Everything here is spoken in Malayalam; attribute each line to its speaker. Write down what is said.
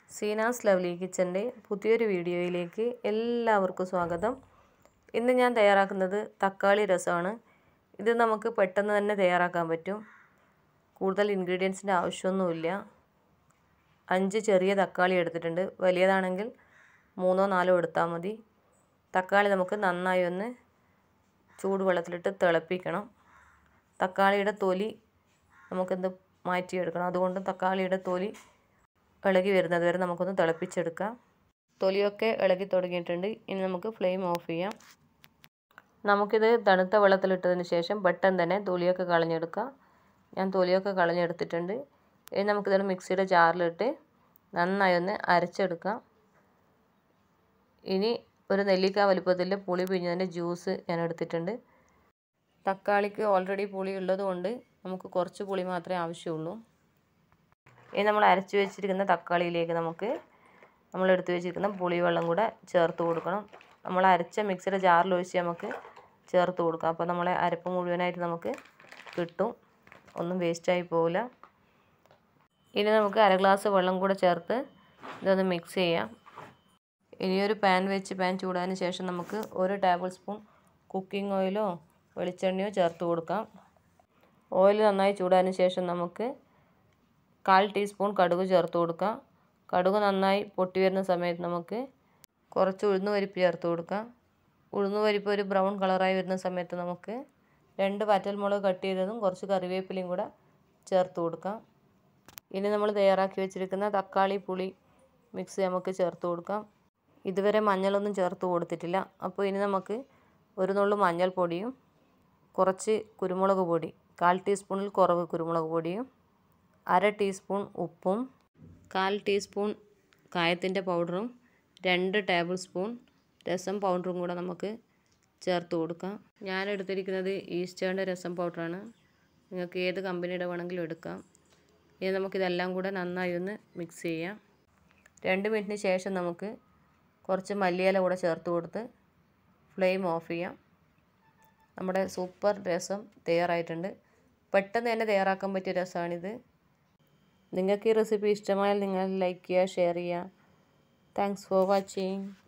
Speaker 1: സീനാസ് ലവ്ലി കിച്ചൻ്റെ പുതിയൊരു വീഡിയോയിലേക്ക് എല്ലാവർക്കും സ്വാഗതം ഇന്ന് ഞാൻ തയ്യാറാക്കുന്നത് തക്കാളി രസമാണ് ഇത് നമുക്ക് പെട്ടെന്ന് തന്നെ തയ്യാറാക്കാൻ പറ്റും കൂടുതൽ ഇൻഗ്രീഡിയൻസിൻ്റെ ആവശ്യമൊന്നുമില്ല അഞ്ച് ചെറിയ തക്കാളി എടുത്തിട്ടുണ്ട് വലിയതാണെങ്കിൽ മൂന്നോ നാലോ എടുത്താൽ മതി തക്കാളി നമുക്ക് നന്നായി ഒന്ന് ചൂടുവെള്ളത്തിലിട്ട് തിളപ്പിക്കണം തക്കാളിയുടെ തൊലി നമുക്കെന്ത് മാറ്റിയെടുക്കണം അതുകൊണ്ട് തക്കാളിയുടെ തൊലി ഇളകി വരുന്നത് വരെ നമുക്കൊന്ന് തിളപ്പിച്ചെടുക്കാം തൊലിയൊക്കെ ഇളകി തുടങ്ങിയിട്ടുണ്ട് ഇനി നമുക്ക് ഫ്ലെയിം ഓഫ് ചെയ്യാം നമുക്കിത് തണുത്ത വെള്ളത്തിലിട്ടതിന് ശേഷം പെട്ടെന്ന് തന്നെ തൊലിയൊക്കെ കളഞ്ഞെടുക്കാം ഞാൻ തൊലിയൊക്കെ കളഞ്ഞെടുത്തിട്ടുണ്ട് ഇനി നമുക്കിതൊരു മിക്സിയുടെ ജാറിലിട്ട് നന്നായി ഒന്ന് അരച്ചെടുക്കാം ഇനി ഒരു നെല്ലിക്ക വലുപ്പത്തിൽ പുളി പിഴിഞ്ഞതിൻ്റെ ജ്യൂസ് ഞാൻ എടുത്തിട്ടുണ്ട് തക്കാളിക്ക് ഓൾറെഡി പുളി ഉള്ളതുകൊണ്ട് നമുക്ക് കുറച്ച് പുളി മാത്രമേ ആവശ്യമുള്ളൂ ഇനി നമ്മൾ അരച്ച് വെച്ചിരിക്കുന്ന തക്കാളിയിലേക്ക് നമുക്ക് നമ്മൾ എടുത്തു വെച്ചിരിക്കുന്ന പുളിവെള്ളം കൂടെ ചേർത്ത് കൊടുക്കണം നമ്മൾ അരച്ച മിക്സിയുടെ ജാറിൽ ഒഴിച്ച് നമുക്ക് ചേർത്ത് കൊടുക്കാം അപ്പോൾ നമ്മളെ അരപ്പ് മുഴുവനായിട്ട് നമുക്ക് കിട്ടും ഒന്നും വേസ്റ്റായി പോവില്ല ഇനി നമുക്ക് അര ഗ്ലാസ് വെള്ളം കൂടെ ചേർത്ത് ഇതൊന്ന് മിക്സ് ചെയ്യാം ഇനിയൊരു പാൻ വെച്ച് പാൻ ചൂടാതിന് ശേഷം നമുക്ക് ഒരു ടേബിൾ സ്പൂൺ കുക്കിംഗ് ഓയിലോ വെളിച്ചെണ്ണയോ ചേർത്ത് കൊടുക്കാം ഓയിൽ നന്നായി ചൂടാതിന് ശേഷം നമുക്ക് കാൽ ടീസ്പൂൺ കടുക് ചേർത്ത് കൊടുക്കാം കടുക് നന്നായി പൊട്ടി വരുന്ന സമയത്ത് നമുക്ക് കുറച്ച് ഉഴുന്ന് പരിപ്പ് ചേർത്ത് കൊടുക്കാം ഉഴുന്ന് പരിപ്പ് ഒരു ബ്രൗൺ കളറായി വരുന്ന സമയത്ത് നമുക്ക് രണ്ട് വറ്റൽമുളക് കട്ട് ചെയ്തതും കുറച്ച് കറിവേപ്പിലയും കൂടെ ചേർത്ത് കൊടുക്കാം ഇനി നമ്മൾ തയ്യാറാക്കി വെച്ചിരിക്കുന്ന തക്കാളി പുളി മിക്സ് നമുക്ക് ചേർത്ത് കൊടുക്കാം ഇതുവരെ മഞ്ഞളൊന്നും ചേർത്ത് കൊടുത്തിട്ടില്ല അപ്പോൾ ഇനി നമുക്ക് ഒരു നുള്ളു മഞ്ഞൾപ്പൊടിയും കുറച്ച് കുരുമുളക് പൊടി കാൽ ടീസ്പൂണിൽ കുറവ് കുരുമുളക് പൊടിയും അര ടീസ്പൂൺ ഉപ്പും കാൽ ടീസ്പൂൺ കായത്തിൻ്റെ പൗഡറും രണ്ട് ടേബിൾ സ്പൂൺ രസം പൗഡറും കൂടെ നമുക്ക് ചേർത്ത് കൊടുക്കാം ഞാൻ എടുത്തിരിക്കുന്നത് ഈസ്റ്റേണിൻ്റെ രസം പൗഡറാണ് നിങ്ങൾക്ക് ഏത് കമ്പനിയുടെ വേണമെങ്കിലും എടുക്കാം ഇനി നമുക്കിതെല്ലാം കൂടെ നന്നായി ഒന്ന് മിക്സ് ചെയ്യാം രണ്ട് മിനിറ്റിന് ശേഷം നമുക്ക് കുറച്ച് മല്ലിയില കൂടെ ചേർത്ത് കൊടുത്ത് ഫ്ലെയിം ഓഫ് ചെയ്യാം നമ്മുടെ സൂപ്പർ രസം തയ്യാറായിട്ടുണ്ട് പെട്ടെന്ന് തന്നെ തയ്യാറാക്കാൻ പറ്റിയ രസമാണിത് നിങ്ങൾക്ക് ഈ റെസിപ്പി ഇഷ്ടമായാൽ നിങ്ങൾ ലൈക്ക് ചെയ്യുക ഷെയർ ചെയ്യുക താങ്ക്സ് ഫോർ വാച്ചിങ്